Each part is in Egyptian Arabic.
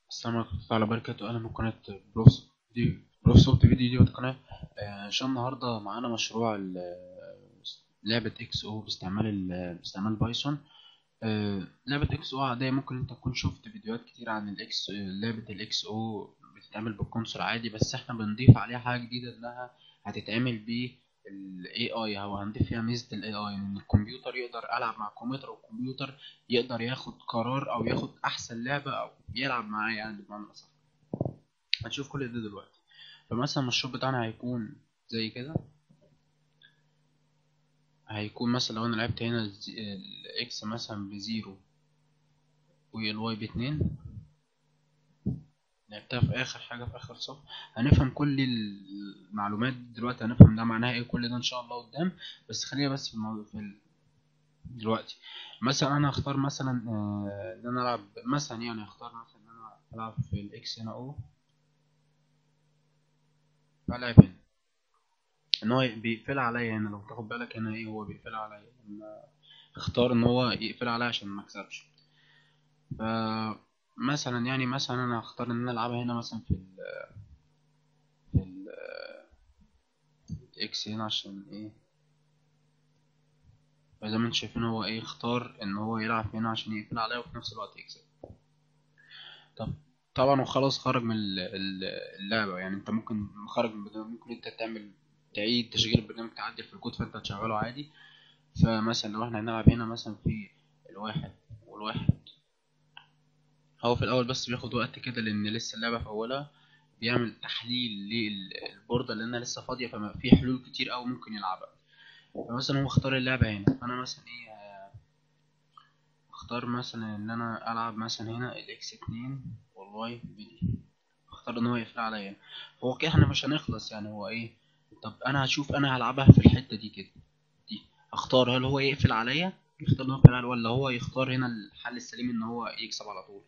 السلام عليكم ورحمة الله وبركاته أهلا من قناة بروف دي بروف سوفت فيديو دي القناة آه، إن شاء الله النهاردة معانا مشروع ال- لعبة إكس أو باستعمال ال- باستعمال بايثون آه، لعبة إكس أو عادية ممكن أنت تكون شفت فيديوهات كتير عن الإكس لعبة الإكس أو بتتعمل بالكونسول عادي بس إحنا بنضيف عليها حاجة جديدة إنها هتتعمل ب ال AI أو هنضيف فيها ميزة ال AI إن الكمبيوتر يقدر ألعب مع الكمبيوتر والكمبيوتر يقدر ياخد قرار أو ياخد أحسن لعبة أو يلعب معاه يعني بمعنى أصح هنشوف كل ده دلوقتي فمثلا المشروع بتاعنا هيكون زي كده هيكون مثلا لو انا لعبت هنا الز- الاكس مثلا بزيرو والواي باتنين لعبتها في اخر حاجة في اخر صف هنفهم كل المعلومات دلوقتي هنفهم ده معناها ايه كل ده ان شاء الله قدام بس خلينا بس في الموضوع في ال... دلوقتي مثلا انا هختار مثلا آه، ان انا العب مثلا يعني هختار مثلا ان انا العب في الاكس هنا او فالعب هنا ان هو بيقفل عليا هنا لو تاخد بالك هنا ايه هو بيقفل عليا لما اختار ان هو يقفل عليا عشان ما اكسبش ف مثلا يعني مثلا انا هختار ان انا العبها هنا مثلا في ال في ال الاكس هنا عشان ايه فزي ما انتم شايفين هو ايه اختار ان هو يلعب هنا عشان يقفل عليا وفي نفس الوقت يكسب طب طبعا هو خلاص خرج من ال- ال- اللعبة يعني انت ممكن خرج من البرنامج ممكن انت تعمل تعيد تشغيل البرنامج تعدل في الكود فانت تشغله عادي فمثلا لو احنا هنلعب هنا مثلا في الواحد والواحد هو في الاول بس بياخد وقت كده لان لسه اللعبة في اولها بيعمل تحليل للبوردة لانها لسه فاضية فما في حلول كتير اوي ممكن يلعبها فمثلا هو اختار اللعبة هنا انا مثلا ايه آه، اختار مثلا ان انا العب مثلا هنا الاكس اتنين والواي بدي اختار ان هو يقفل عليا هو كده احنا مش هنخلص يعني هو ايه طب انا هشوف انا هلعبها في الحتة دي كده دي اختار هل هو يقفل عليا يختار ان هو يقفل عليا ولا هو يختار هنا الحل السليم ان هو يكسب على طول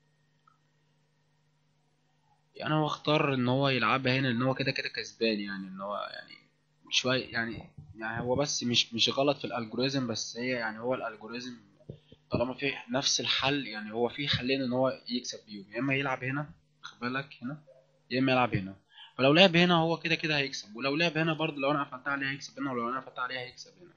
يعني هو اختار ان هو يلعبها هنا ان هو كده كده كسبان يعني ان هو يعني شوية يعني يعني هو بس مش مش غلط في الالجوريزم بس هي يعني هو الالجوريزم طالما في نفس الحل يعني هو في حلين ان هو يكسب بيهم يا اما يلعب هنا خد بالك هنا يا اما يلعب هنا فلو لعب هنا هو كده كده هيكسب ولو لعب هنا برضه لو انا قفلت عليه هيكسب هنا ولو انا قفلت عليه هيكسب هنا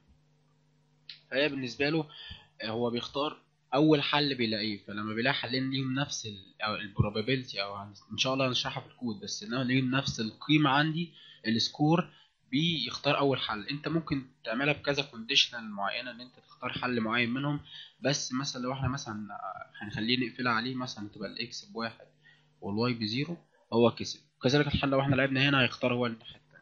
فهي بالنسبه له آه، هو بيختار اول حل بيلاقيه فلما بيلاقي حلين ليهم نفس ال او البروبابيلتي او هن- ان شاء الله هنشرحها في الكود بس انهم ليهم نفس القيمه عندي السكور بيختار اول حل انت ممكن تعملها بكذا كونديشنال معينه ان انت تختار حل معين منهم بس مثلا لو احنا مثلا هنخليه نقفلها عليه مثلا تبقى الاكس بواحد والواي بزيرو هو كسب كذلك الحل لو احنا لعبنا هنا هيختار هو الناحيه التانيه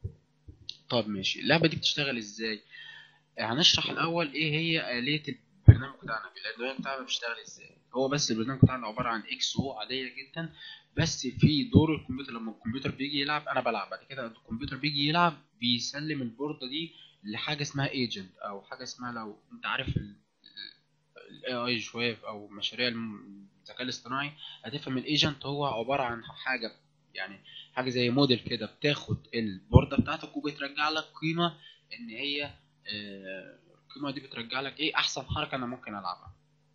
طب ماشي اللعبه دي بتشتغل ازاي هنشرح الاول ايه هي آلية البرنامج بتاعنا البرنامج بتاعنا بيشتغل ازاي هو بس البرنامج بتاعنا عبارة عن اكس او عادية جدا بس في دور الكمبيوتر لما الكمبيوتر بيجي يلعب انا بلعب بعد كده الكمبيوتر بيجي يلعب بيسلم البوردة دي لحاجة اسمها ايجنت او حاجة اسمها لو انت عارف الاي اي شوية او مشاريع الم- الذكاء الاصطناعي هتفهم الايجنت هو عبارة عن حاجة يعني حاجة زي موديل كده بتاخد البوردة بتاعتك وبترجع لك قيمة ان هي آه، القيمة دي بترجع لك ايه احسن حركة انا ممكن العبها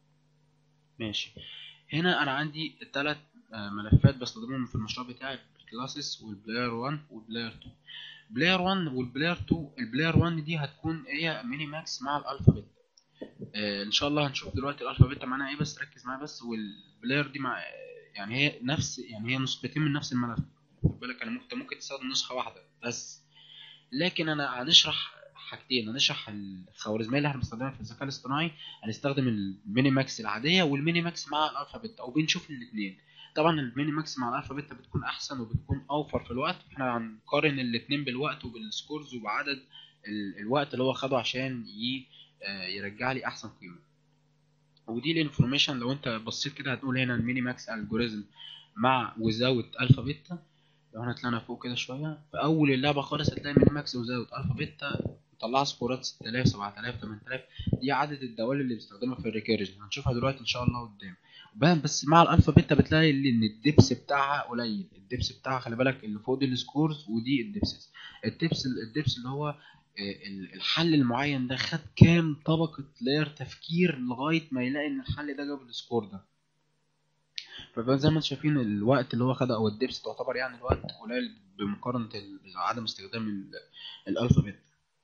ماشي هنا انا عندي الثلاث ملفات بستخدمهم في المشروع بتاعي الكلاسز والبلاير 1 والبلاير 2 بلاير 1 والبلاير 2 البلاير 1 دي هتكون هي ميني ماكس مع الالفا بيتا آه، ان شاء الله هنشوف دلوقتي الالفا بيتا معناها ايه بس ركز معايا بس والبلاير دي مع يعني هي نفس يعني هي نسختين من نفس الملف خد بالك انا ممكن ممكن تستخدم نسخة واحدة بس لكن انا هنشرح حاجتين هنشرح الخوارزميه اللي احنا بنستخدمها في الذكاء الاصطناعي هنستخدم الميني ماكس العاديه والميني ماكس مع الالفا بيتا وبنشوف الاثنين طبعا الميني ماكس مع الالفا بيتا بتكون احسن وبتكون اوفر في الوقت احنا هنقارن الاثنين بالوقت وبالسكورز وبعدد ال- الوقت اللي هو خده عشان ي- آه، يرجع لي احسن قيمه ودي الانفورميشن لو انت بصيت كده هتقول هنا الميني ماكس الجوريزم مع وزاوت الفا بيتا لو احنا طلعنا فوق كده شويه في اول اللعبه خالص هتلاقي ميني ماكس وزاوت الفا بيتا مطلعه سكورات 6000 7000 8000 دي عدد الدوال اللي بيستخدمها في الريكيرجن هنشوفها دلوقتي ان شاء الله قدام وبان بس مع الالفا بيتا بتلاقي اللي- ان الدبس بتاعها قليل الدبس بتاعها خلي بالك اللي فوق دي السكورز ودي الدبسز الدبس الدبس اللي هو آه، ال- الحل المعين ده خد كام طبقة لاير تفكير لغاية ما يلاقي ان الحل ده جاب السكور ده فزي ما انتم شايفين الوقت اللي هو خده او الدبس تعتبر يعني الوقت قليل بمقارنه ال- عدم استخدام ال- الالفابت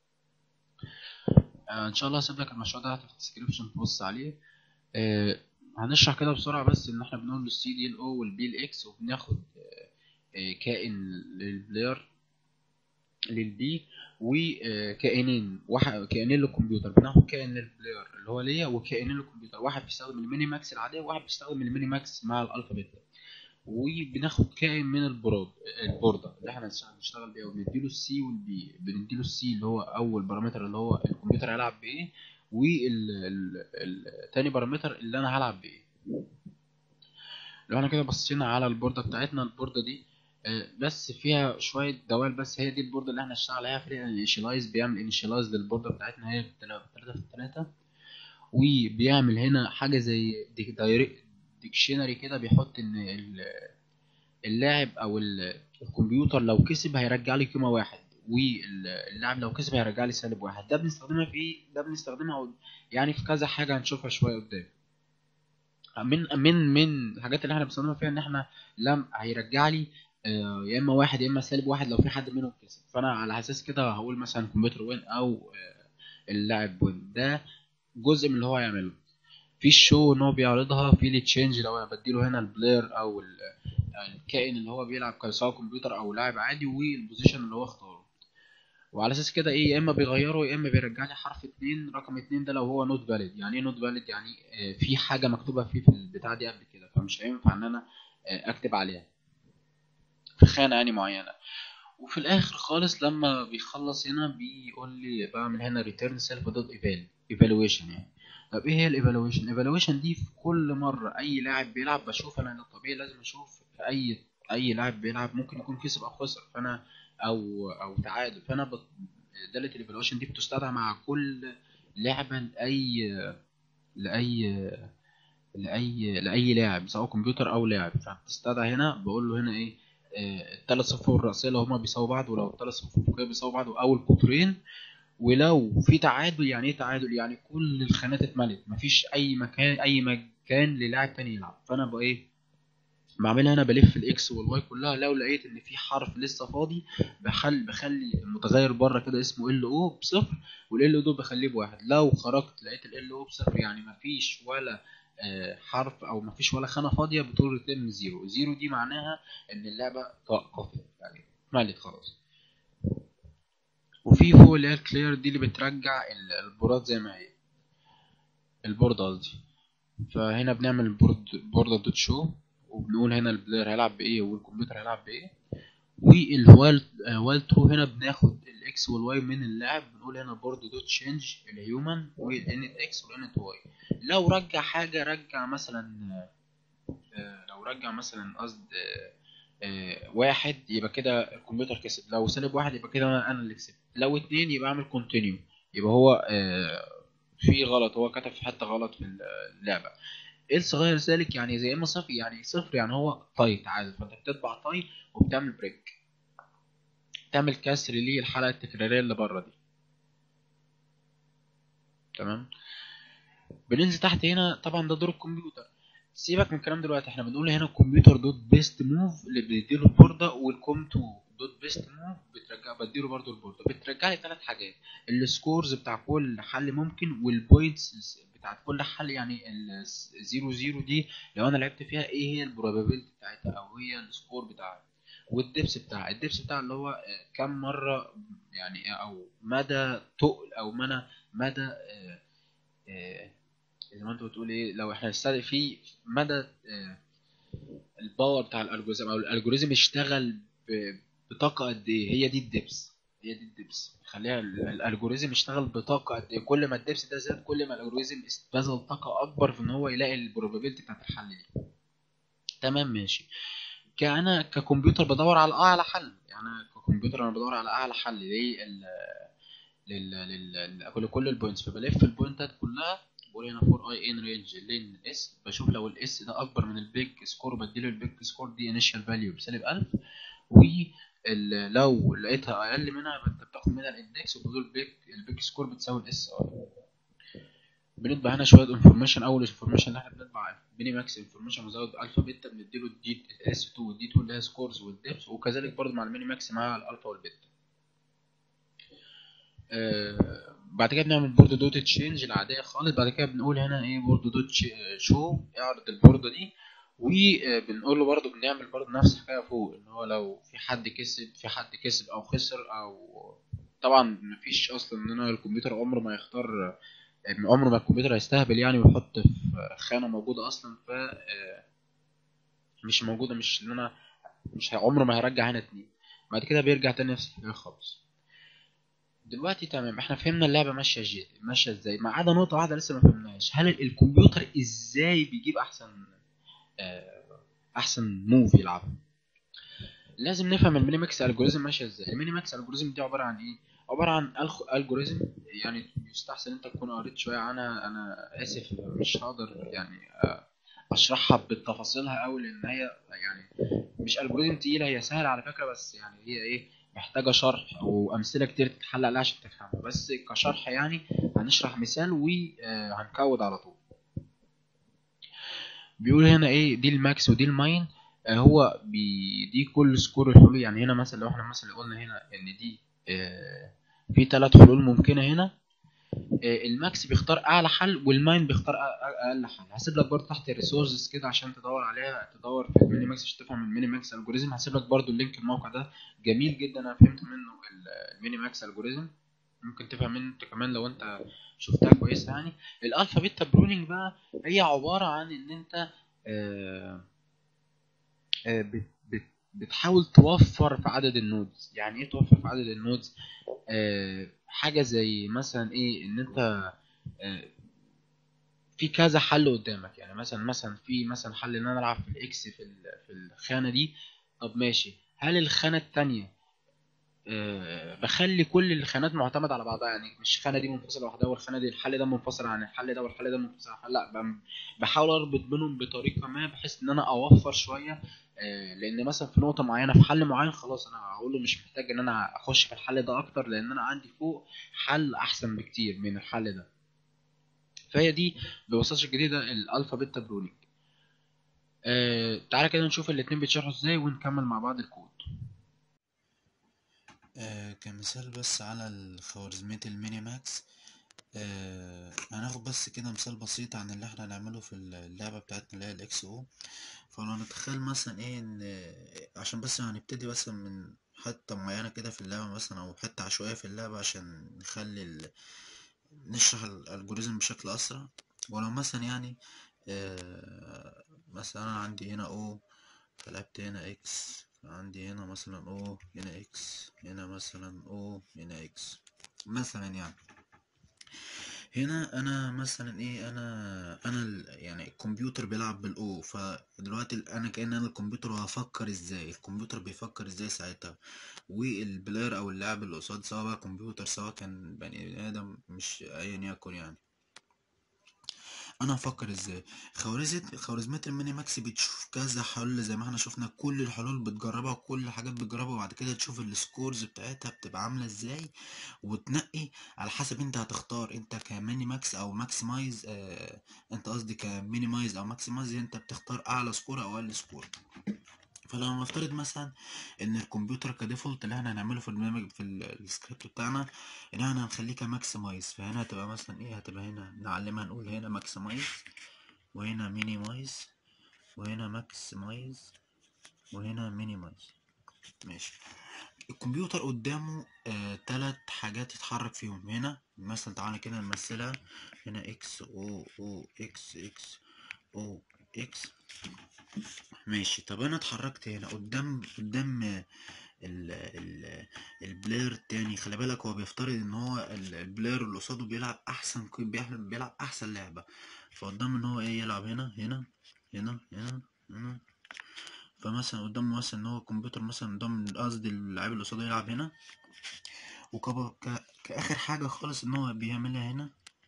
آه ان شاء الله هسيب لك المشروع ده في الديسكربشن تبص عليه آه هنشرح كده بسرعه بس ان احنا بنقول السي دي الاو والبي الاكس وبناخد آه آه كائن للبلاير للبي وكائنين واحد كائنين للكمبيوتر بناخد كائن للبلاير اللي هو ليا وكائنين للكمبيوتر واحد بيستخدم الميني ماكس العاديه وواحد بيستخدم الميني ماكس مع الالفابت وبناخد كائن من البراد البورده اللي احنا هنشتغل بيها وبنديله السي والبي بنديله السي اللي هو اول بارامتر اللي هو الكمبيوتر هيلعب بايه والتاني بارامتر اللي انا هلعب بايه لو احنا كده بصينا على البورده بتاعتنا البورده دي آه، بس فيها شويه دوال بس هي دي البورده اللي احنا هنشتغل عليها في الانيشلايز بيعمل انيشلايز للبورده بتاعتنا هي 3 في 3 وبيعمل هنا حاجه زي ديكشنري كده بيحط ان ال- اللاعب او ال- الكمبيوتر لو كسب هيرجع لي قيمه واحد واللاعب لو كسب هيرجع لي سالب واحد ده بنستخدمها في ايه ده بنستخدمها يعني في كذا حاجه هنشوفها شويه قدام من من من الحاجات اللي احنا بنستخدمها فيها ان احنا لم هيرجع لي آه، يا اما واحد يا اما سالب واحد لو في حد منهم كسب فانا على اساس كده هقول مثلا كمبيوتر وين او آه، اللاعب وين ده جزء من اللي هو هيعمله في الشو ان هو بيعرضها في التشينج لو انا بديله هنا البلاير او ال- الكائن اللي هو بيلعب سواء كمبيوتر او لاعب عادي والبوزيشن اللي هو اختاره وعلى اساس كده ايه يا اما بيغيره يا اما بيرجع لي حرف اتنين رقم اتنين ده لو هو نوت فاليد يعني ايه نوت فاليد يعني آه، في حاجه مكتوبه فيه في البتاع دي قبل كده فمش هينفع ان انا آه، اكتب عليها في خانه يعني معينه وفي الاخر خالص لما بيخلص هنا بيقول لي بعمل هنا ريتيرن سيلف دوت ايفال ايفالويشن يعني طب ايه هي الايفالويشن الايفالويشن دي في كل مره اي لاعب بيلعب بشوف انا ده طبيعي لازم اشوف في اي اي لاعب بيلعب ممكن يكون كسب او خسر فانا او او تعادل فانا بط... داله الايفالويشن دي بتستدعى مع كل لعبه لاي لاي لاي لاي لاعب سواء كمبيوتر او لاعب فبتستدعى هنا بقول له هنا ايه آه، الثلاث صفوف الرئيسيه لو هما بيساووا بعض ولو الثلاث صفوف الفوقيه بيساووا بعض او القطرين ولو في تعادل يعني ايه تعادل يعني كل الخانات اتملت مفيش اي مكان اي مكان للاعب تاني يلعب فانا بقى ايه بعملها هنا بلف الاكس والواي كلها لو لقيت ان في حرف لسه فاضي بخل بخلي المتغير بره كده اسمه ال او بصفر والال او ده بخليه بواحد لو خرجت لقيت ال او بصفر يعني مفيش ولا آه، حرف او مفيش ولا خانه فاضيه بتقول ريتيرن زيرو زيرو دي معناها ان اللعبه توقفت يعني اتملت خلاص وفي فوق اللي هي الكلير دي اللي بترجع ال- البورات زي ما هي البوردة قصدي فهنا بنعمل بورد بوردة دوت شو وبنقول هنا البلاير هيلعب بايه والكمبيوتر هيلعب بايه والوال وال ترو هنا بناخد الاكس والواي من اللاعب بنقول هنا بورد دوت تشينج الهيومن والانت اكس والانت واي لو رجع حاجه رجع مثلا آه، لو رجع مثلا قصد آه، آه، واحد يبقى كده الكمبيوتر كسب لو سالب واحد يبقى كده انا أنا اللي كسبت لو اتنين يبقى اعمل كونتينيو يبقى هو آه، في غلط هو كتب في حته غلط في اللعبه إلس غير ذلك يعني زي اما صفر يعني صفر يعني هو طي تعادل فانت بتطبع طي وبتعمل بريك تعمل كسر للحلقه التكراريه اللي بره دي تمام بننزل تحت هنا طبعا ده دور الكمبيوتر سيبك من الكلام دلوقتي احنا بنقول هنا الكمبيوتر دوت بيست موف اللي بيديله البورده والكوم تو دوت بيست موف بترجع بديله برضو البورده بترجع لي ثلاث حاجات السكورز بتاع كل حل ممكن والبوينتس بتاعت كل حل يعني الزيرو زيرو دي لو انا لعبت فيها ايه هي البروبابيلتي بتاعتها او هي السكور بتاعها والدبس بتاعها الدبس بتاع اللي هو آه، كم مره يعني او مدى تقل او مدى مدى آه، آه، زي ما انت بتقول ايه لو احنا نستدعي في مدى آه، الباور بتاع الالجوريزم او الالجوريزم اشتغل ب- بطاقه قد ايه هي دي الدبس هي دي الدبس خليها ال- الالجوريزم اشتغل بطاقه قد ايه كل ما الدبس ده زاد كل ما الالجوريزم بذل طاقه اكبر في ان هو يلاقي البروبابيلتي بتاعت الحل دي تمام ماشي كأنا ككمبيوتر بدور على اعلى حل يعني أنا ككمبيوتر انا بدور على اعلى حل ليه ال لل لل لكل كل البوينتس فبلف البوينتات كلها بقول هنا فور اي ان رينج لين اس بشوف لو الاس ده اكبر من البيج سكور بديله البيج سكور دي انيشال فاليو بسالب 1000 ولو لقيتها اقل منها يبقى انت بتاخد منها الاندكس وبتقول البيج البيج سكور بتساوي الاس ار بنطبع هنا شويه انفورميشن اول انفورميشن اللي احنا بنطبع ميني ماكس انفورميشن مزود الفا بيتا بنديله الدي اس 2 والدي 2 اللي هي سكورز والدبس وكذلك برضه مع الميني ماكس مع الالفا والبيتا آه بعد كده بنعمل بورد دوت تشينج العاديه خالص بعد كده بنقول هنا ايه بورد دوت شو اعرض البورده دي وبنقول له برضه بنعمل برضه نفس الحكايه فوق ان هو لو في حد كسب في حد كسب او خسر او طبعا مفيش اصلا ان انا الكمبيوتر عمره ما يختار عمره ما الكمبيوتر هيستهبل يعني ويحط في خانه موجوده اصلا ف مش موجوده مش ان انا مش عمره ما هيرجع هنا اتنين بعد كده بيرجع تاني نفس الحكايه خالص دلوقتي تمام احنا فهمنا اللعبه ماشيه ازاي ماشيه ازاي ما عدا نقطه واحده لسه ما فهمناهاش هل الكمبيوتر ازاي بيجيب احسن احسن موف يلعبها لازم نفهم الميني ماكس الجوريزم ماشيه ازاي الميني ماكس الجوريزم دي عباره عن ايه عباره عن الجوريزم يعني يستحسن انت تكون قريت شويه عنها انا اسف مش هقدر يعني اشرحها بتفاصيلها قوي لان هي يعني مش الجوريزم تقيله هي سهله على فكره بس يعني هي ايه محتاجه شرح وامثله كتير تتحل عليها عشان تفهمها بس كشرح يعني هنشرح مثال وهنكود على طول بيقول هنا ايه دي الماكس ودي الماين آه هو دي كل سكور الحلول يعني هنا مثلا لو احنا مثلا قلنا هنا ان دي آه في ثلاث حلول ممكنه هنا آه الماكس بيختار اعلى حل والماين بيختار اقل حل هسيب لك برضه تحت الريسورسز كده عشان تدور عليها تدور في الميني ماكس عشان تفهم الميني ماكس الجوريزم هسيب لك برضه اللينك الموقع ده جميل جدا انا فهمت منه الميني ماكس الجوريزم ممكن تفهم منه انت كمان لو انت شفتها كويسه يعني الالفا بيتا برونينج بقى هي عباره عن ان انت آه آه بت بت بتحاول توفر في عدد النودز يعني ايه توفر في عدد النودز آه حاجه زي مثلا ايه ان انت في كذا حل قدامك يعني مثلا مثلا في مثلا حل ان انا العب في الاكس في في الخانه دي طب ماشي هل الخانه التانية أه بخلي كل الخانات معتمدة على بعضها يعني مش الخانة دي منفصلة لوحدها والخانة دي الحل ده منفصل عن الحل ده والحل ده منفصل عن الحل لا بحاول اربط بينهم بطريقة ما بحيث ان انا اوفر شوية أه لان مثلا في نقطة معينة في حل معين خلاص انا هقول له مش محتاج ان انا اخش في الحل ده اكتر لان انا عندي فوق حل احسن بكتير من الحل ده فهي دي ببساطة الجديدة الالفا بيتا برونينج أه تعالى كده نشوف الاتنين بيتشرحوا ازاي ونكمل مع بعض الكود آه كمثال بس على الخوارزميات الميني ماكس آه هناخد بس كده مثال بسيط عن اللي احنا هنعمله في اللعبة بتاعتنا اللي هي الاكس او فلو نتخيل مثلا ايه ان عشان بس هنبتدي بس من حتة معينة كده في اللعبة مثلا او حتة عشوائية في اللعبة عشان نخلي ال... نشرح الالجوريزم بشكل اسرع ولو مثلا يعني آه مثلا انا عندي هنا او فلعبت هنا اكس عندي هنا مثلا او هنا اكس هنا مثلا او هنا اكس مثلا يعني هنا انا مثلا ايه انا انا يعني الكمبيوتر بيلعب بالاو فدلوقتي انا كأن انا الكمبيوتر وهفكر ازاي الكمبيوتر بيفكر ازاي ساعتها والبلاير او اللاعب اللي قصاد سواء بقى كمبيوتر سواء كان بني ادم مش ايا يكن يعني انا هفكر ازاي خوارزميات خوارزميات الميني ماكس بتشوف كذا حل زي ما احنا شفنا كل الحلول بتجربها وكل الحاجات بتجربها وبعد كده تشوف السكورز بتاعتها بتبقى عامله ازاي وتنقي على حسب انت هتختار انت كميني ماكس او ماكسمايز اه انت قصدي كمينيمايز او ماكسمايز انت بتختار اعلى سكور او اقل سكور فلو نفترض مثلا ان الكمبيوتر كديفولت اللي احنا هنعمله في البرنامج في السكريبت بتاعنا ان احنا هنخليه كماكسمايز فهنا هتبقى مثلا ايه هتبقى هنا نعلمها نقول هنا ماكسمايز وهنا مينيمايز وهنا ماكسمايز وهنا مينيمايز ماشي الكمبيوتر قدامه آه تلات حاجات يتحرك فيهم هنا مثلا تعالى كده نمثلها هنا اكس او او اكس اكس او اكس ماشي طب انا اتحركت هنا قدام قدام ال ال البلاير التاني خلي بالك هو بيفترض ان هو البلاير اللي قصاده بيلعب احسن بيلعب احسن لعبة فقدام ان هو ايه يلعب هنا هنا هنا هنا هنا فمثلا قدام مثلا ان هو الكمبيوتر مثلا قدام قصدي اللاعب اللي قصاده يلعب هنا وكب كاخر حاجة خالص ان هو بيعملها هنا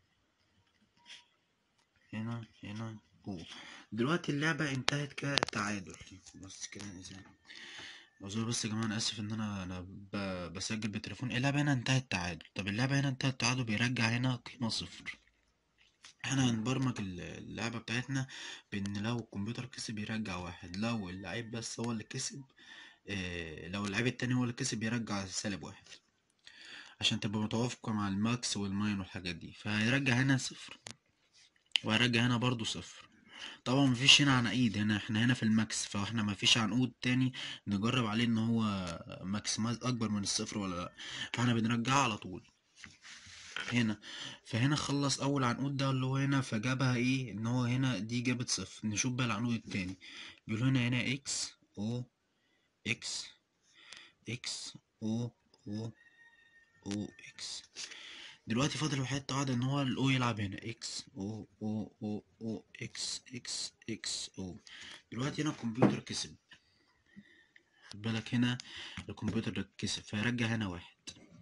هنا هنا هو دلوقتي اللعبة انتهت كتعادل بس كده نزل اعذروا بس يا جماعة انا اسف ان انا انا ب... بسجل بالتليفون اللعبة هنا انتهت تعادل طب اللعبة هنا انتهت تعادل بيرجع هنا قيمة صفر احنا هنبرمج ال- اللعبة بتاعتنا بان لو الكمبيوتر كسب يرجع واحد لو اللعيب بس هو اللي كسب اه لو اللعيب التاني هو اللي كسب يرجع سالب واحد عشان تبقى متوافقة مع الماكس والماين والحاجات دي فهيرجع هنا صفر وهيرجع هنا برضو صفر طبعا مفيش هنا عناقيد هنا احنا هنا في الماكس فاحنا مفيش عنقود تاني نجرب عليه ان هو ماكسمايز اكبر من الصفر ولا لا فاحنا بنرجعه على طول هنا فهنا خلص اول عنقود ده اللي هو هنا فجابها ايه ان هو هنا دي جابت صفر نشوف بقى العنقود التاني بيقول هنا هنا اكس او اكس اكس او او او اكس دلوقتي فاضل واحد قاعدة ان هو الاو يلعب هنا اكس او او او او اكس اكس اكس او دلوقتي هنا الكمبيوتر كسب خد بالك هنا الكمبيوتر كسب فيرجع هنا واحد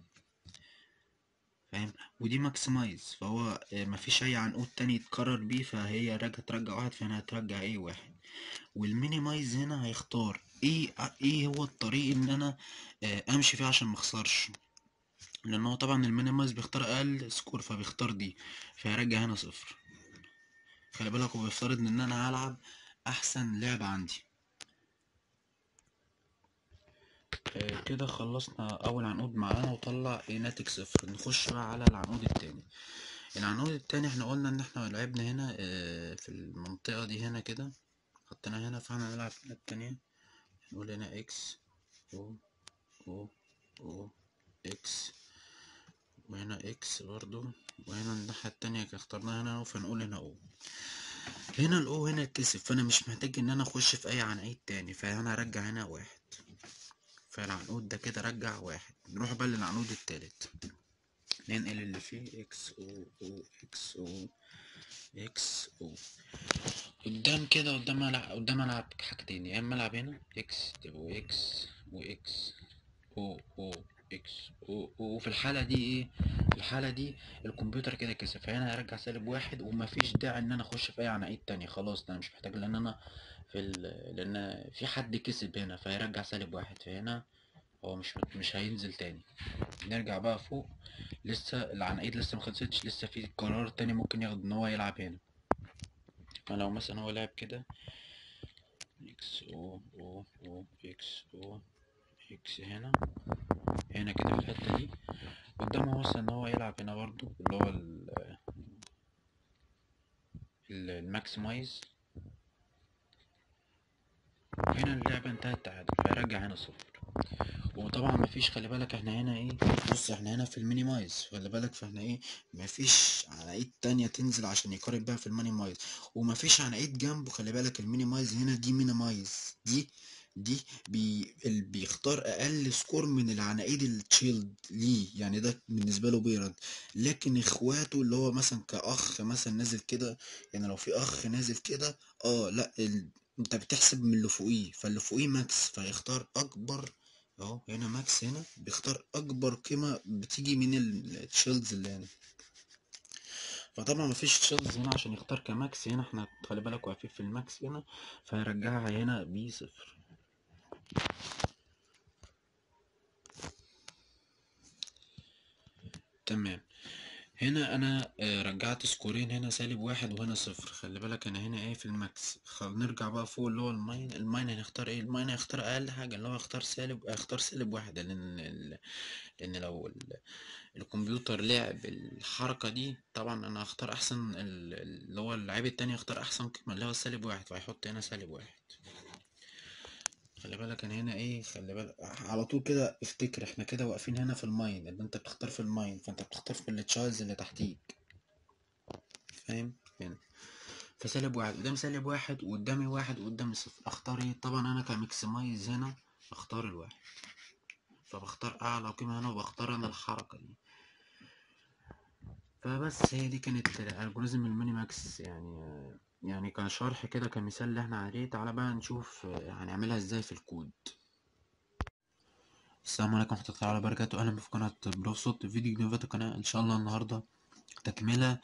فاهم ودي ماكسمايز فهو آه، مفيش اي عنقود تاني يتكرر بيه فهي راجع ترجع واحد فهنا هترجع ايه واحد والمينيمايز هنا هيختار ايه ايه هو الطريق ان انا آه، امشي فيه عشان مخسرش لان هو طبعا المينيمايز بيختار اقل سكور فبيختار دي فهيرجع هنا صفر خلي بالك هو بيفترض ان انا هلعب احسن لعبة عندي آه، كده خلصنا اول عنقود معانا وطلع ايه ناتج صفر نخش بقى على العنقود التاني العنقود التاني احنا قلنا ان احنا لعبنا هنا آه، في المنطقة دي هنا كده حطينا هنا فاحنا هنلعب هنا التانية نقول هنا اكس او او او اكس وهنا اكس برضو وهنا الناحية التانية كده اخترناها هنا أهو، فنقول هنا او هنا الاو هنا كسب فانا مش محتاج ان انا اخش في اي عنقود تاني فانا هرجع هنا واحد فالعنقود ده كده رجع واحد نروح بقى للعنقود التالت ننقل اللي فيه اكس او او اكس او اكس او قدام كده قدام العب قدام العب حاجتين يا اما العب هنا اكس تبقوا اكس واكس او او اكس او او وفي الحالة دي ايه الحالة دي الكمبيوتر كده كسب فهنا هيرجع سالب واحد ومفيش داعي ان انا اخش في اي عناقيد تانية خلاص ده انا مش محتاج لان انا في ال... لان في حد كسب هنا فهيرجع سالب واحد فهنا هو مش مش هينزل تاني نرجع بقى فوق لسه العناقيد لسه مخلصتش لسه في قرار تاني ممكن ياخد ان هو يلعب هنا فلو مثلا هو لعب كده اكس او او او اكس او اكس هنا هنا كده في الحتة دي قدامه مثلا ان هو يلعب هنا برضو اللي هو ال ال- الماكسمايز هنا اللعبة انتهت تعادل فيرجع هنا صفر وطبعا مفيش خلي بالك احنا هنا ايه بص احنا هنا في المينيمايز خلي بالك فاحنا ايه مفيش عناقيد تانية تنزل عشان يقارن بيها في المينيمايز ومفيش عناقيد جنبه خلي بالك المينيمايز هنا دي مينيمايز دي دي بي ال- بيختار اقل سكور من العناقيد التشيلد ليه يعني ده بالنسبه له بيرد لكن اخواته اللي هو مثلا كاخ مثلا نازل كده يعني لو في اخ نازل كده اه لا ال... انت بتحسب من اللي فوقيه فاللي فوقيه ماكس فيختار اكبر اهو هنا ماكس هنا بيختار اكبر قيمة بتيجي من التشيلدز اللي هنا فطبعا مفيش تشيلدز هنا عشان يختار كماكس هنا احنا خلي بالك واقفين في الماكس هنا فيرجعها هنا بي صفر تمام هنا انا آه، رجعت سكورين هنا سالب واحد وهنا صفر خلي بالك انا هنا ايه في الماكس خل نرجع بقى فوق اللي هو الماين الماين هنختار ايه الماين هيختار اقل حاجة اللي هو هيختار سالب هيختار سالب واحد لان ال- لان لو ال- الكمبيوتر لعب الحركة دي طبعا انا هختار احسن ال- اللي هو اللعيب التاني هيختار احسن قيمة اللي هو سالب واحد فهيحط هنا سالب واحد خلي بالك انا هنا ايه خلي بالك على طول كده افتكر احنا كده واقفين هنا في الماين ان انت بتختار في الماين فانت بتختار في التشايلدز اللي تحتيك فاهم هنا فسالب واحد قدام سالب واحد وقدامي واحد وقدامي صفر اختار ايه طبعا انا كميكسمايز هنا اختار الواحد فبختار اعلى قيمة هنا وبختار انا الحركة دي فبس هي دي كانت الجوريزم الميني ماكس يعني يعني كشرح كده كمثال اللي احنا عليه تعالى بقى نشوف هنعملها ازاي في الكود السلام عليكم ورحمة الله وبركاته اهلا بكم في قناة بروف صوت فيديو جديد في القناة ان شاء الله النهاردة تكملة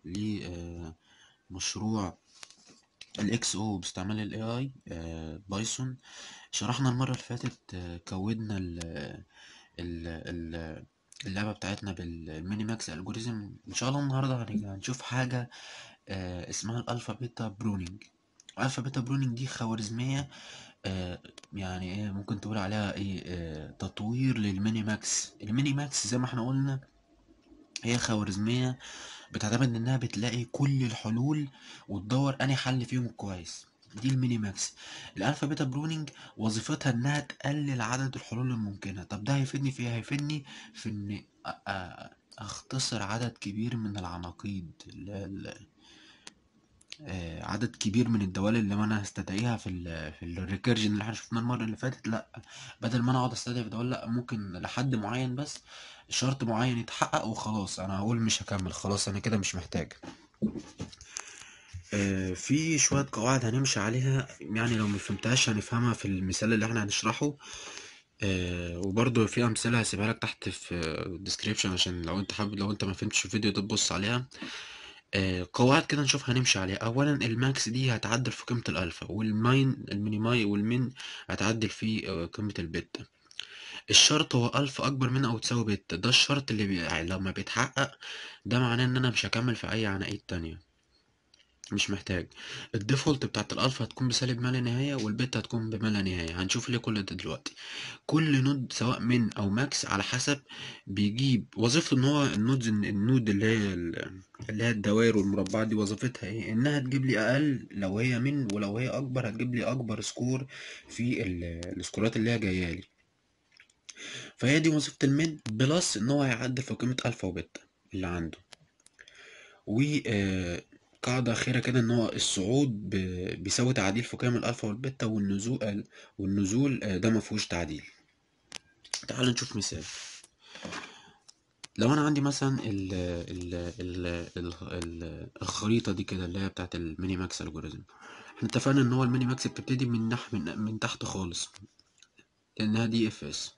لمشروع الاكس او باستعمال الاي اي بايثون شرحنا المرة اللي فاتت آه، كودنا ال ال ال اللعبة بتاعتنا بالميني ماكس الجوريزم ان شاء الله النهاردة هنيجي هنشوف حاجة آه اسمها الالفا بيتا برونينج الفا بيتا برونينج دي خوارزميه آه يعني ايه ممكن تقول عليها ايه آه تطوير للميني ماكس الميني ماكس زي ما احنا قلنا هي خوارزميه بتعتمد انها بتلاقي كل الحلول وتدور انهي حل فيهم كويس دي الميني ماكس الالفا بيتا برونينج وظيفتها انها تقلل عدد الحلول الممكنه طب ده هيفيدني في ايه هيفيدني في ان أ- أ- اختصر عدد كبير من العناقيد اللي هي ال- آه، عدد كبير من الدوال اللي انا هستدعيها في ال في الريكيرجن اللي احنا شفناه المره اللي فاتت لا بدل ما انا اقعد استدعي في دوال لا ممكن لحد معين بس شرط معين يتحقق وخلاص انا هقول مش هكمل خلاص انا كده مش محتاج آه، في شوية قواعد هنمشي عليها يعني لو مفهمتهاش هنفهمها في المثال اللي احنا هنشرحه آه، وبرضه في أمثلة هسيبها لك تحت في الديسكريبشن عشان لو انت حابب لو انت ما فهمتش الفيديو ده تبص عليها آه، قواعد كده نشوف هنمشي عليها أولا الماكس دي هتعدل في قيمة الألفا والماين المينيماي والمين هتعدل في آه، قيمة البيتا الشرط هو ألفا أكبر من أو تساوي بيتا ده الشرط اللي بي... لما بيتحقق ده معناه إن أنا مش هكمل في أي عناقيد تانية مش محتاج الديفولت بتاعت الالفا هتكون بسالب ما لا نهايه والبيتا هتكون بما لا نهايه هنشوف ليه كل ده دلوقتي كل نود سواء من او ماكس على حسب بيجيب وظيفته ان هو النودز النود اللي هي ال- اللي هي الدوائر والمربعات دي وظيفتها ايه انها تجيب لي اقل لو هي من ولو هي اكبر هتجيب لي اكبر سكور في ال- السكورات اللي هي جايه لي فهي دي وظيفه المن بلس ان هو هيعدل في قيمه الفا وبيتا اللي عنده و آه، قاعدة أخيرة كده إن هو الصعود ب- بيساوي تعديل في قيم الألفا والبيتا والنزول والنزول آه، ده مفهوش تعديل تعال نشوف مثال لو أنا عندي مثلا ال ال ال ال ال الخريطة دي كده اللي هي بتاعت الميني ماكس الجوريزم احنا اتفقنا إن هو الميني ماكس بتبتدي من نح من, من تحت خالص لأنها دي اف اس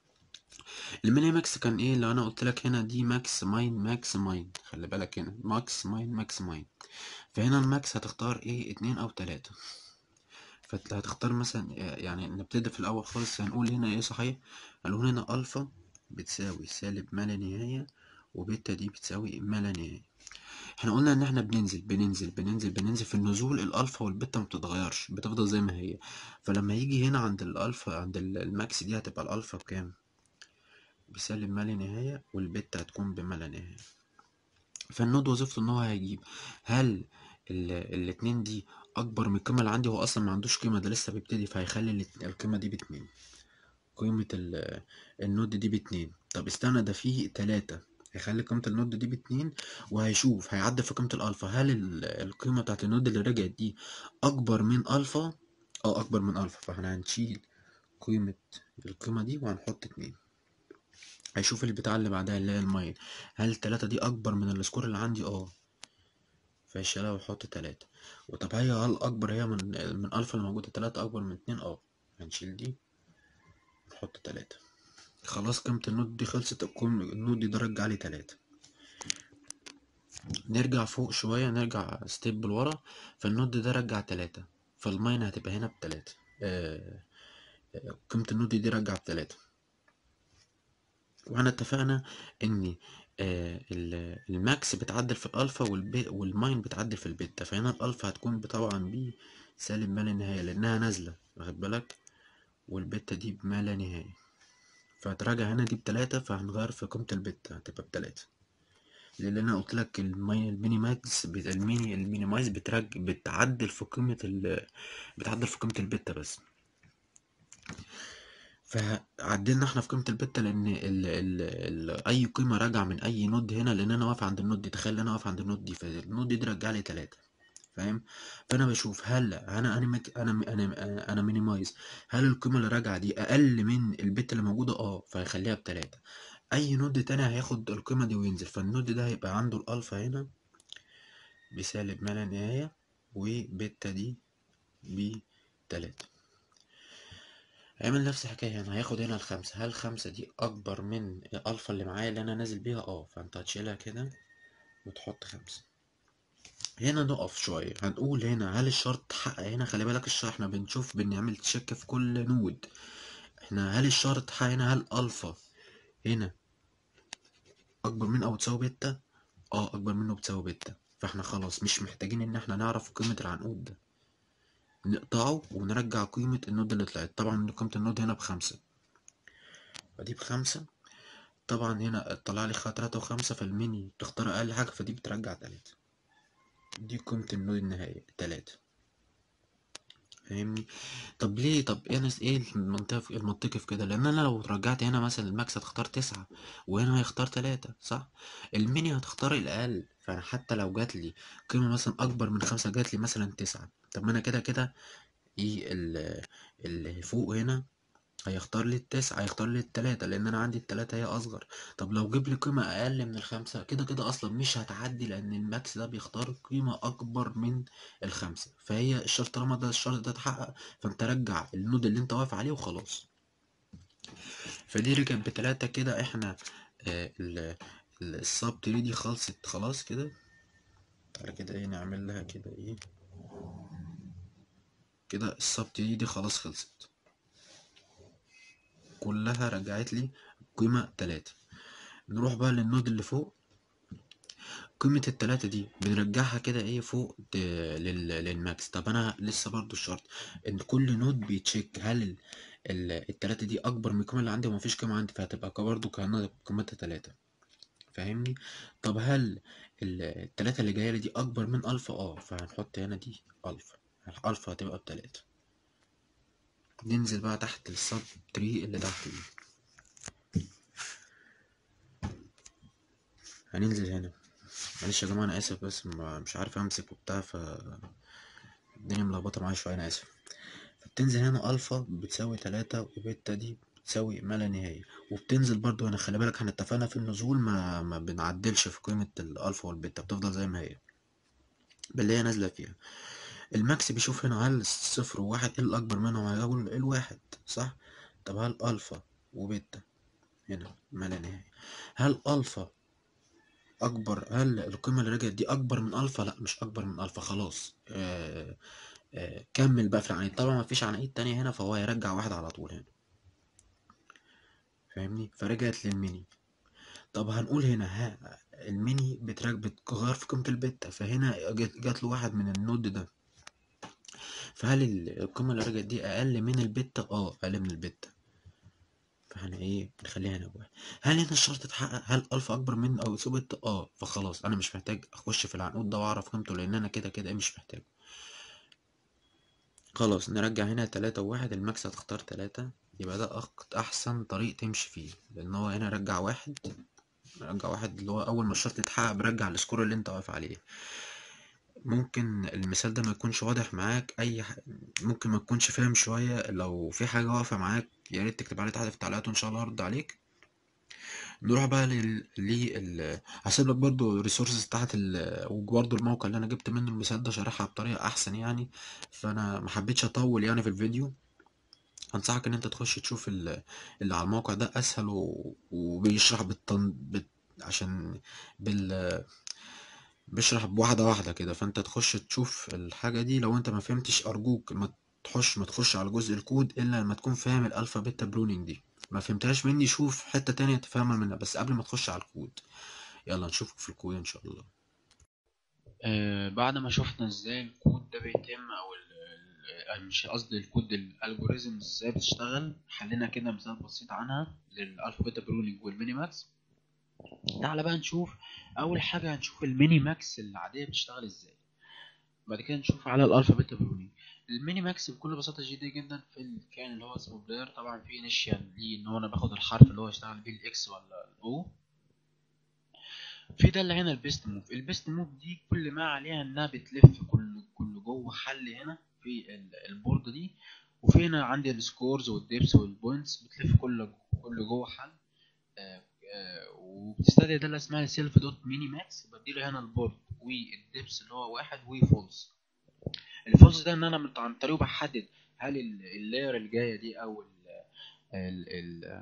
الميني ماكس كان ايه لو انا قلت لك هنا دي ماكس ماين ماكس ماين خلي بالك هنا ماكس ماين ماكس ماين فهنا الماكس هتختار ايه اتنين او تلاتة فانت هتختار مثلا يعني نبتدي في الاول خالص هنقول هنا ايه صحيح هنقول هنا الفا بتساوي سالب ما لا نهاية وبيتا دي بتساوي ما لا نهاية احنا قلنا ان احنا بننزل بننزل بننزل بننزل في النزول الالفا والبيتا ما بتتغيرش بتفضل زي ما هي فلما يجي هنا عند الالفا عند ال- الماكس دي هتبقى الالفا بكام بسالب ما لا نهاية والبيتا هتكون بما لا نهاية فالنود وظيفته ان هو هيجيب هل ال- الاتنين دي اكبر من القيمة اللي عندي هو اصلا ما عندوش قيمة ده لسه بيبتدي فهيخلي الات- القيمة دي باتنين قيمة ال- النود دي باتنين طب استنى ده فيه تلاتة هيخلي قيمة النود دي باتنين وهيشوف هيعدل في قيمة الألفا هل ال- القيمة بتاعت النود اللي رجعت دي أكبر من ألفا اه أكبر من ألفا فاحنا هنشيل قيمة القيمة دي وهنحط اتنين هيشوف البتاع اللي بعدها اللي هي الماين هل التلاتة دي أكبر من السكور اللي عندي اه فيشيلها ويحط تلاتة وطب هي هل أكبر هي من من ألفا اللي موجودة تلاتة أكبر من اتنين اه هنشيل دي نحط تلاتة خلاص قيمة النود دي خلصت القيم النود دي درجة عليه تلاتة نرجع فوق شوية نرجع ستيب لورا فالنود ده رجع تلاتة فالماين هتبقى هنا بتلاتة آه، آه، قيمة النود دي رجع بتلاتة واحنا اتفقنا ان آه، ال- الماكس بتعدل في الالفا والبي والماين بتعدل في البيتا فهنا الالفا هتكون طبعا ب سالب ما لا نهاية لانها نازلة واخد بالك والبيتا دي بما لا نهاية فهتراجع هنا دي بتلاتة فهنغير في قيمة البيتا هتبقى بتلاتة لان انا قلت لك الماين الميني ماكس بت- الميني المينيمايز بترج بتعدل في قيمة ال بتعدل في قيمة البيتا بس فعدلنا احنا في قيمة البيتا لان ال ال ال اي قيمة راجعة من اي نود هنا لان انا واقف عند النود دي تخيل انا واقف عند النود دي فالنود دي رجع لي تلاتة فاهم فانا بشوف هل انا انا مك- انا انا انا مينيمايز هل القيمة اللي راجعة دي اقل من البت اللي موجودة اه فهيخليها بتلاتة اي نود تاني هياخد القيمة دي وينزل فالنود ده هيبقى عنده الالفا هنا بسالب ما لا نهاية وبيتا دي بتلاتة هيعمل نفس الحكاية هنا هياخد هنا الخمسة هل الخمسة دي أكبر من الألفا اللي معايا اللي أنا نازل بيها اه فأنت هتشيلها كده وتحط خمسة هنا نقف شوية هنقول هنا هل الشرط اتحقق هنا خلي بالك الشرط احنا بنشوف بنعمل تشيك في كل نود احنا هل الشرط اتحقق هنا هل ألفا هنا أكبر من أو تساوي بيتا اه أكبر منه بتساوي بيتا فاحنا خلاص مش محتاجين ان احنا نعرف قيمة العنقود ده نقطعه ونرجع قيمة النود اللي طلعت طبعا قيمة النود هنا بخمسة فدي بخمسة طبعا هنا طلع لي خ- تلاتة وخمسة فالميني بتختار أقل حاجة فدي بترجع تلاتة دي قيمة النود النهائية تلاتة فاهمني طب ليه طب انا ايه المنطقي المنطقي في كده لان انا لو رجعت هنا مثلا الماكس هتختار تسعة وهنا هيختار تلاتة صح الميني هتختار الاقل فانا حتى لو جات لي قيمة مثلا اكبر من خمسة جات لي مثلا تسعة طب ما انا كده كده ايه ال- اللي فوق هنا هيختار لي التسعة هيختار لي التلاتة لأن أنا عندي التلاتة هي أصغر طب لو جيب لي قيمة أقل من الخمسة كده كده أصلا مش هتعدي لأن الماكس ده بيختار قيمة أكبر من الخمسة فهي الشرط طالما ده الشرط ده اتحقق فأنت رجع النود اللي أنت واقف عليه وخلاص فدي رجعت بتلاتة كده احنا آه ال السب تري دي خلصت خلاص كده تعالى كده ايه نعمل لها كده ايه كده السب تري دي خلاص خلصت كلها رجعت لي قيمة تلاتة نروح بقى للنود اللي فوق قيمة التلاتة دي بنرجعها كده ايه فوق ت- لل... للماكس طب انا لسه برضو الشرط ان كل نود بيتشيك هل ال... ال... التلاتة دي اكبر من القيمة اللي عندي ومفيش قيمة عندي فهتبقى برضو كأنها قيمتها تلاتة فاهمني طب هل ال- التلاتة اللي جاية لي دي اكبر من الفا اه فهنحط هنا دي الفا الفا هتبقى بتلاتة ننزل بقى تحت السب تري اللي تحت دي هننزل هنا معلش يا جماعة أنا آسف بس ما- مش عارف أمسك وبتاع ف الدنيا ملخبطة معايا شوية أنا آسف فبتنزل هنا ألفا بتساوي تلاتة وبيتا دي بتساوي ما لا نهاية وبتنزل برضو هنا خلي بالك احنا اتفقنا في النزول ما ما بنعدلش في قيمة الألفا والبيتا بتفضل زي ما هي باللي هي نازلة فيها الماكس بيشوف هنا هل صفر وواحد ايه الأكبر منهم هيقول الواحد صح طب هل ألفا وبيتا هنا ما لا نهاية هل ألفا اكبر هل القيمه اللي رجعت دي اكبر من الفا لا مش اكبر من الفا خلاص آه آه كمل بقى في العنايد طبعا ما فيش عنايد تانية هنا فهو هيرجع واحد على طول هنا فاهمني فرجعت للميني طب هنقول هنا ها الميني بترجع بتغير في قيمه البيتا فهنا جت, جات له واحد من النود ده فهل ال- القيمه اللي رجعت دي اقل من البيتا اه اقل من البيتا فاحنا ايه نخليها هنا بواحد هل هنا الشرط اتحقق هل الفا اكبر من او يساوي بيتا اه فخلاص انا مش محتاج اخش في العنقود ده واعرف قيمته لان انا كده كده مش محتاج خلاص نرجع هنا تلاتة وواحد الماكس هتختار تلاتة يبقى ده أك- أحسن طريق تمشي فيه لأن هو هنا رجع واحد رجع واحد اللي هو أول ما الشرط يتحقق برجع السكور اللي أنت واقف عليه ممكن المثال ده ما يكونش واضح معاك أي ح... ممكن ما تكونش فاهم شوية لو في حاجة واقفة معاك يا ريت تكتب عليها تحت في التعليقات وإن شاء الله هرد عليك نروح بقى لل لل هسيب لك برضو الريسورسز تحت ال... وبرضو الموقع اللي انا جبت منه المثال ده شارحها بطريقه احسن يعني فانا ما حبيتش اطول يعني في الفيديو انصحك ان انت تخش تشوف ال- اللي على الموقع ده اسهل و... وبيشرح بالتن... بت... عشان بال بيشرح بواحده واحده كده فانت تخش تشوف الحاجه دي لو انت ما فهمتش ارجوك ما تخش ما تخش على جزء الكود الا لما تكون فاهم الالفا بيتا برونينج دي ما فهمتهاش مني شوف حته تانية تفهمها منها بس قبل ما تخش على الكود يلا نشوفك في الكود ان شاء الله آه بعد ما شفنا ازاي الكود ده بيتم او ال ال- مش قصدي الكود الالجوريزم ازاي بتشتغل حلينا كده مثال بسيط عنها للالفا بيتا برونينج والميني ماكس تعالى بقى نشوف اول حاجه هنشوف الميني ماكس العاديه بتشتغل ازاي بعد كده نشوف على الالفا بيتا برونينج الميني ماكس بكل بساطه شديده جدا في الكائن اللي هو اسمه بلاير طبعا في انيشال ليه ان هو انا باخد الحرف اللي هو يشتغل بيه الاكس ولا الاو في ده اللي هنا البيست موف البيست موف دي كل ما عليها انها بتلف كل كل جوه حل هنا في ال- البورد دي وفي هنا عندي السكورز والديبس والبوينتس بتلف كل كل جوه حل آه، آه، وبتستدعي ده اللي اسمها سيلف دوت ميني ماكس بديله هنا البورد والديبس اللي هو واحد وفولس الفولس ده ان انا من- عن طريقه بحدد هل ال- اللاير اللي جايه دي او ال ال ال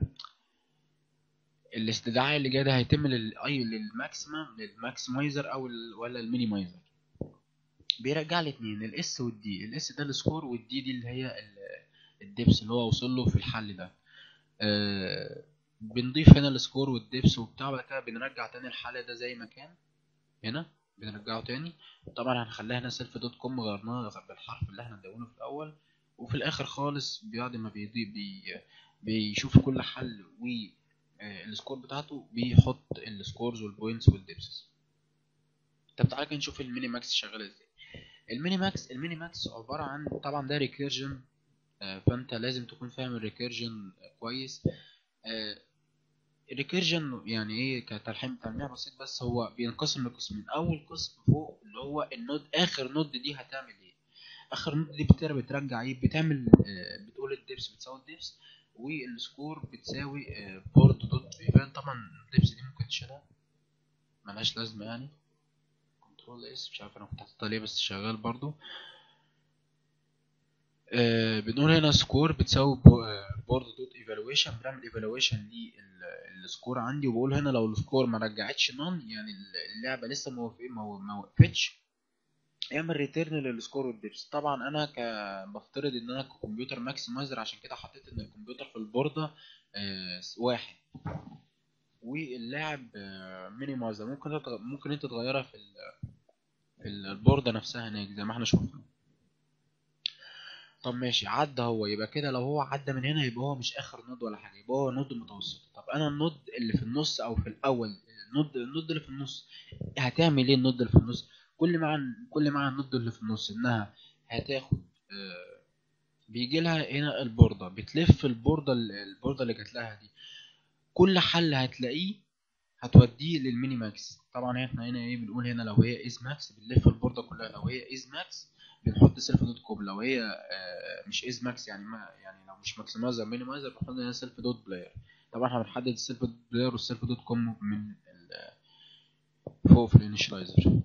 الاستدعاء اللي جاي ده هيتم لل اي للماكسيمم للماكسمايزر او ال ولا المينيمايزر بيرجع لي اتنين الاس والدي الاس ده السكور والدي دي اللي هي ال- الدبس اللي هو وصل له في الحل ده آه بنضيف هنا السكور والدبس وبتاع بعد كده بنرجع تاني الحل ده زي ما كان هنا بنرجعه تاني طبعا هنخليها هنا سيلف دوت كوم غيرناها بالحرف اللي احنا ندونه في الاول وفي الاخر خالص بعد ما بيضيف بي بيشوف كل حل و آه، السكور بتاعته بيحط السكورز والبوينتس والدبسز طب تعالى كده نشوف الميني ماكس شغال ازاي الميني ماكس الميني ماكس عبارة عن طبعا ده ريكيرجن فانت لازم تكون فاهم الريكيرجن كويس الريكيرجن يعني ايه كتلحيم تلميع بسيط بس هو بينقسم لقسمين اول قسم فوق اللي هو النود اخر نود دي هتعمل ايه اخر نود دي بتر- بترجع ايه بتعمل آه، بتقول الدبس بتساوي الدبس والسكور بتساوي بورد دوت ايفان طبعا الدبس دي ممكن تشيلها ملهاش لازمه يعني كنترول اس مش عارف انا كنت حاططها ليه بس شغال برضو آه، بنقول هنا سكور بتساوي بورد دوت ايفالويشن بنعمل ايفالويشن للسكور عندي وبقول هنا لو السكور ما رجعتش نون يعني اللعبه لسه ما وقف- ما ما وقفتش اعمل ريتيرن للسكور والدبس طبعا انا ك بفترض ان انا كمبيوتر ماكسمايزر عشان كده حطيت ان الكمبيوتر في البورده آه، واحد واللاعب مينيمايزر ممكن تتغ... ممكن انت تغيرها في ال... في البورده نفسها هناك زي ما احنا شفنا طب ماشي عدى هو يبقى كده لو هو عدى من هنا يبقى هو مش اخر نود ولا حاجه يبقى هو نود متوسط طب انا النود اللي في النص او في الاول النود النود اللي في النص هتعمل ايه النود اللي في النص كل مع كل مع النود اللي في النص انها هتاخد آه، بيجي لها هنا البورده بتلف البورده البورده اللي جات لها دي كل حل هتلاقيه هتوديه للميني ماكس طبعا احنا هنا ايه بنقول هنا لو هي از ماكس بنلف البورده كلها لو هي از ماكس بنحط سيلف دوت كوم لو هي آه، مش از ماكس يعني ما يعني لو مش ماكسمايزر مينيمايزر بنحط هنا سيلف دوت بلاير طبعا احنا بنحدد السيلف دوت بلاير والسيلف دوت كوم من ال- فوق في الانيشلايزر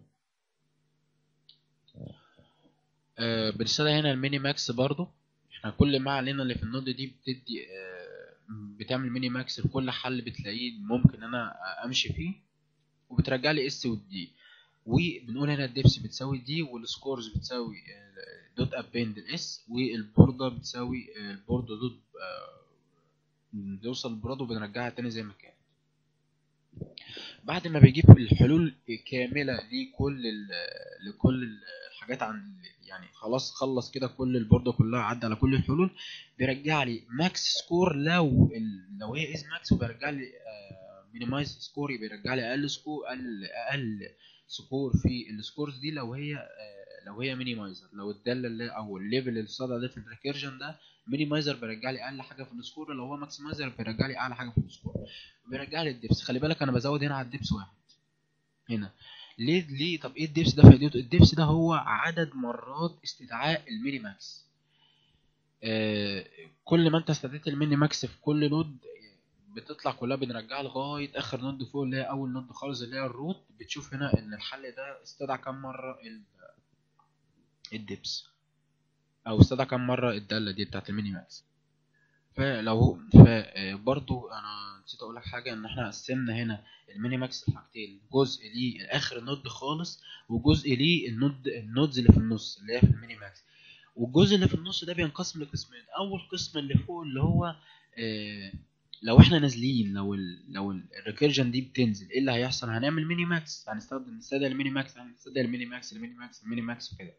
آه، بنستدعي هنا الميني ماكس برضو احنا كل ما علينا اللي في النود دي بتدي آه، بتعمل ميني ماكس لكل حل بتلاقيه ممكن انا امشي فيه وبترجع لي اس والدي وبنقول هنا الدبس بتساوي دي والسكورز بتساوي دوت ابند الاس والبوردة بتساوي آه، البوردة دوت آه، بيوصل البراد وبنرجعها تاني زي ما كانت بعد ما بيجيب الحلول كاملة لكل ال لكل الحاجات عن يعني خلاص خلص كده كل البوردة كلها عدى على كل الحلول بيرجع لي ماكس سكور لو ال- لو هي از ماكس وبيرجع لي مينيمايز سكور بيرجع لي اقل سكور اقل اقل سكور في السكورز دي لو هي آه، لو هي مينيمايزر لو الداله اللي او الليفل اللي صدى ده في الريكيرجن ده مينيمايزر بيرجع لي اقل حاجه في السكور لو هو ماكسمايزر بيرجع لي اعلى حاجه في السكور بيرجع لي الدبس خلي بالك انا بزود هنا على الدبس واحد هنا ليه ليه طب ايه الدبس ده فائدته الدبس ده هو عدد مرات استدعاء الميني ماكس آه كل ما انت استدعيت الميني ماكس في كل نود بتطلع كلها بنرجعها لغايه اخر نود فوق اللي هي اول نود خالص اللي هي الروت بتشوف هنا ان الحل ده استدعى كام مره ال- الدبس او استدعى كام مره الداله دي بتاعت الميني ماكس فلو فبرضو انا نسيت اقول لك حاجه ان احنا قسمنا هنا الميني ماكس لحاجتين جزء ليه اخر نود خالص وجزء ليه النود النودز اللي في النص اللي هي في الميني ماكس والجزء اللي في النص ده بينقسم لقسمين اول قسم اللي فوق اللي هو آه لو احنا نازلين لو ال لو الريكيرجن دي بتنزل ايه اللي هيحصل هنعمل ميني ماكس هنستخدم نستدعي الميني ماكس هنستدعي الميني ماكس الميني ماكس الميني ماكس وكده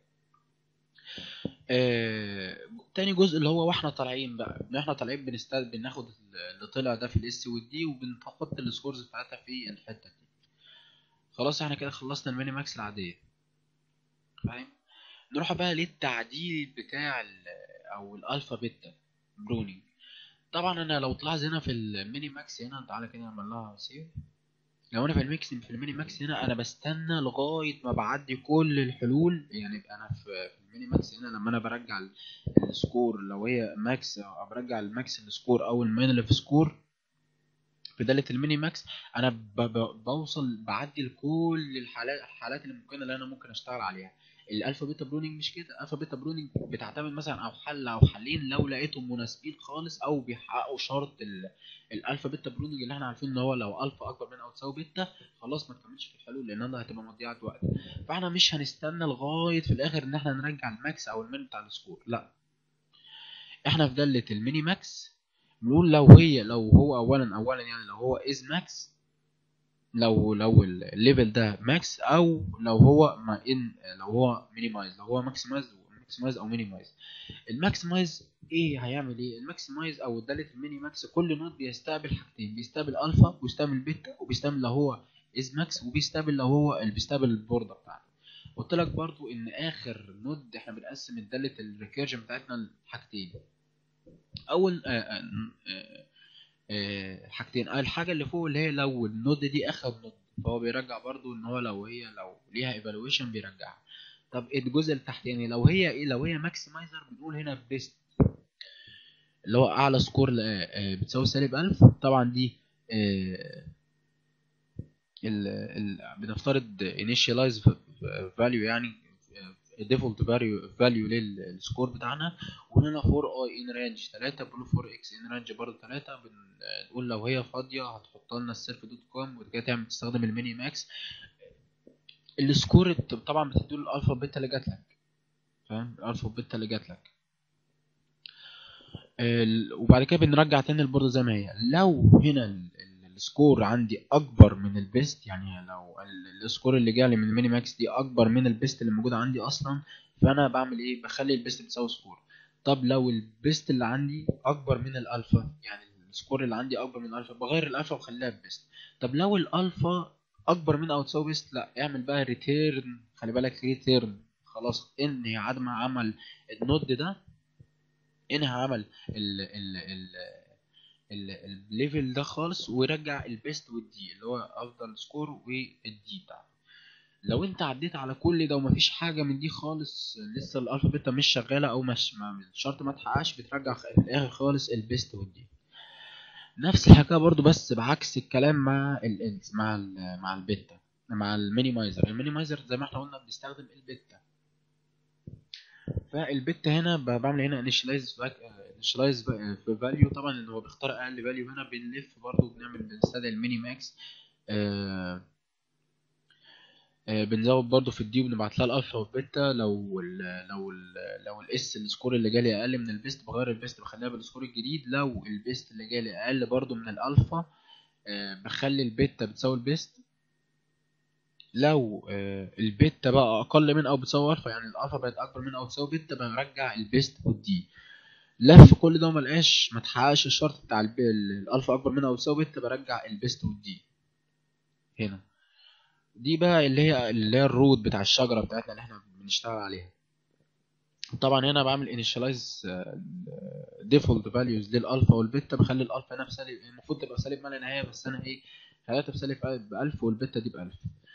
آه، تاني جزء اللي هو واحنا طالعين بقى ان احنا طالعين بنستد بناخد اللي طلع ده في الاس والدي وبنحط السكورز بتاعتها في الحته دي خلاص احنا كده خلصنا الميني ماكس العاديه فاهم نروح بقى للتعديل بتاع ال او الالفا بيتا برونينج طبعا انا لو طلعت هنا في الميني ماكس هنا تعالى كده نعمل لها سيف لو انا في الميكس في الميني ماكس هنا انا بستنى لغايه ما بعدي كل الحلول يعني يبقى انا في في الميني ماكس هنا لما انا برجع ال- السكور لو هي ماكس او برجع الماكس السكور او المين اللي في سكور في داله الميني ماكس انا ب- ب- بوصل بعدي لكل الحالات الحالات اللي ممكنه اللي انا ممكن اشتغل عليها الالفا بيتا برونينج مش كده الالفا بيتا برونينج بتعتمد مثلا او حل او حلين لو لقيتهم مناسبين خالص او بيحققوا شرط ال- الالفا بيتا برونينج اللي احنا عارفين ان هو لو الفا اكبر من او تساوي بيتا خلاص ما تكملش في الحلول لان ده هتبقى مضيعه وقت فاحنا مش هنستنى لغايه في الاخر ان احنا نرجع الماكس او المين بتاع السكور لا احنا في داله الميني ماكس نقول لو هي لو هو اولا اولا يعني لو هو از ماكس لو لو الليفل ده ماكس او لو هو ما ان لو هو مينيمايز لو هو ماكسمايز ماكسمايز او مينيمايز الماكسمايز ايه هيعمل ايه الماكسمايز او داله الميني ماكس كل نود بيستقبل حاجتين بيستقبل الفا وبيستقبل بيتا وبيستقبل لو هو از ماكس وبيستقبل لو هو اللي بيستقبل البوردة بتاعته قلت لك برضو ان اخر نود احنا بنقسم الداله الريكيرجن بتاعتنا لحاجتين اول آه آه آه آه حاجتين الحاجه اللي فوق اللي هي لو النود دي اخر نود فهو بيرجع برضو ان هو لو هي لو ليها ايفالويشن بيرجعها طب الجزء اللي تحت يعني لو هي ايه لو هي ماكسمايزر بنقول هنا بيست اللي هو اعلى سكور بتساوي سالب 1000 طبعا دي آه ال ال بنفترض initialize value يعني default value value للسكور بتاعنا وهنا for i in range 3 بنقول for x in range برضه 3 بنقول لو هي فاضيه هتحط لنا السيرف دوت كوم وبعد كده تعمل تستخدم الميني ماكس السكور طبعا بتديله الالفا بيتا اللي جات لك فاهم الالفا بيتا اللي جات لك وبعد كده بنرجع تاني البوردة زي ما هي لو هنا السكور عندي اكبر من البيست يعني لو السكور اللي جالي من الميني ماكس دي اكبر من البيست اللي موجود عندي اصلا فانا بعمل ايه بخلي البيست بتساوي سكور طب لو البيست اللي عندي اكبر من الالفا يعني السكور اللي عندي اكبر من الالفا بغير الالفا وخليها بيست طب لو الالفا اكبر من او تساوي بيست لا اعمل بقى ريتيرن خلي بالك ريتيرن خلاص انهي عدم عمل النود ده انهي عمل ال ال ال الليفل ده خالص ويرجع البيست والدي اللي هو افضل سكور والدي بتاعته لو انت عديت على كل ده ومفيش حاجه من دي خالص لسه الالفا بيتا مش شغاله او مش الشرط ما اتحققش بترجع في الاخر خالص البيست والدي نفس الحكايه برضو بس بعكس الكلام مع ال مع ال مع البيتا مع المينيمايزر المينيمايزر زي ما احنا قلنا بنستخدم البيتا فالبيتا هنا بعمل هنا انيشلايز انيشلايز في فاليو طبعا اللي هو بيختار اقل فاليو هنا بنلف برضو بنعمل بنستدعي الميني ماكس آه آه بنزود برضو في الدي وبنبعت لها الالفا والبيتا لو ال لو ال لو الاس السكور اللي جالي اقل من البيست بغير البيست بخليها بالسكور الجديد لو البيست اللي جالي اقل برضو من الالفا آه بخلي البيتا بتساوي البيست لو آه البيتا بقى اقل من او بتساوي الفا يعني الالفا بقت اكبر من او تساوي بيتا برجع البيست والدي لف كل ده ملقاش ما تحققش الشرط بتاع الالفا اكبر من او تساوي بيتا برجع البيست والدي هنا دي بقى اللي هي اللي هي الروت بتاع الشجره بتاعتنا اللي احنا بنشتغل عليها طبعا هنا بعمل انيشاليز ديفولت فاليوز للالفا والبيتا بخلي الالفا هنا بسالب المفروض تبقى سالب ما لا نهايه بس انا ايه خليتها بسالب ب 1000 والبيتا دي ب 1000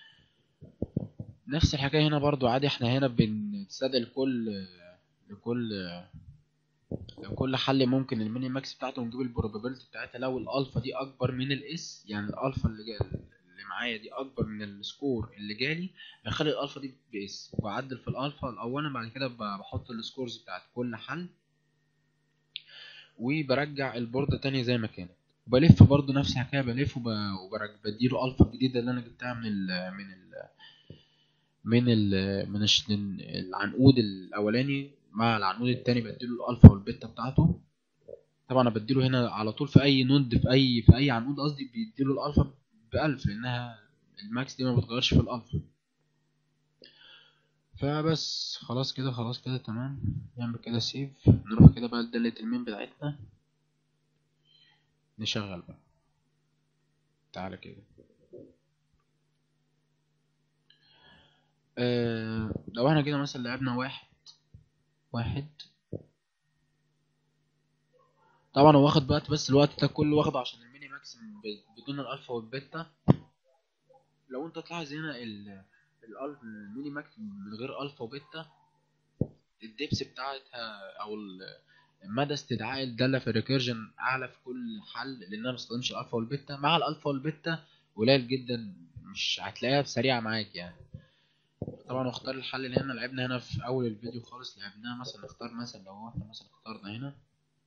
نفس الحكايه هنا برضو عادي احنا هنا بنستدعي لكل لكل لكل حل ممكن الميني ماكس بتاعته ونجيب البروبابيلتي بتاعتها لو الالفا دي اكبر من الاس يعني الالفا اللي جاي اللي معايا دي اكبر من السكور اللي جالي بخلي الالفا دي باس وبعدل في الالفا اولا بعد كده بحط السكورز بتاعت كل حل وبرجع البوردة تاني زي ما كانت وبلف برضو نفس الحكايه بلف وبديله الفا الجديده اللي انا جبتها من ال من ال من ال من الش- من العنقود الاولاني مع العنقود التاني بديله الالفا والبيتا بتاعته طبعا انا بديله هنا على طول في اي نود في اي في اي عنقود قصدي بيديله الالفا بألف لانها الماكس دي ما بتغيرش في الالفا فبس خلاص كده خلاص كده تمام نعمل كده سيف نروح كده بقى لدالة المين بتاعتنا نشغل بقى تعالى كده آه لو احنا كده مثلا لعبنا واحد واحد طبعا هو واخد وقت بس الوقت ده كله واخده عشان الميني ماكس ب- بدون الالفا والبيتا لو انت تلاحظ هنا ال الألف- الميني ماكس من غير الفا وبيتا الدبس بتاعتها او ال- مدى استدعاء الدالة في الريكيرجن اعلى في كل حل لان انا مستخدمش الالفا والبيتا مع الالفا والبيتا قليل جدا مش هتلاقيها سريعة معاك يعني طبعا اختار الحل اللي هنا لعبنا هنا في اول الفيديو خالص لعبناها مثلا نختار مثلا لو احنا مثلا اخترنا هنا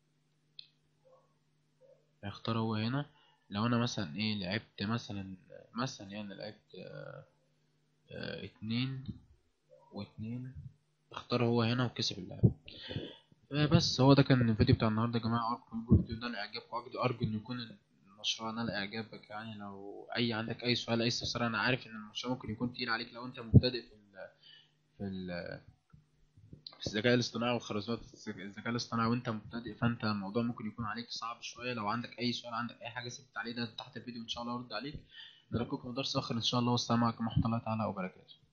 اختار هو هنا لو انا مثلا ايه لعبت مثلا مثلا يعني لعبت آه، آه، اتنين واتنين اختار هو هنا وكسب اللعبة آه، بس هو ده كان الفيديو بتاع النهارده يا جماعة أرجو يكون الفيديو ده لإعجابكم أرجو أرجو إن يكون المشروع نال اعجابك يعني لو اي عندك اي سؤال اي استفسار انا عارف ان المشروع ممكن يكون تقيل عليك لو انت مبتدئ في ال في ال في الذكاء الاصطناعي وخرزات الذكاء الاصطناعي وانت مبتدئ فانت الموضوع ممكن يكون عليك صعب شويه لو عندك اي سؤال عندك اي حاجه سبت عليه ده تحت الفيديو ان شاء الله ارد عليك نراكم في درس اخر ان شاء الله والسلام عليكم ورحمه الله تعالى وبركاته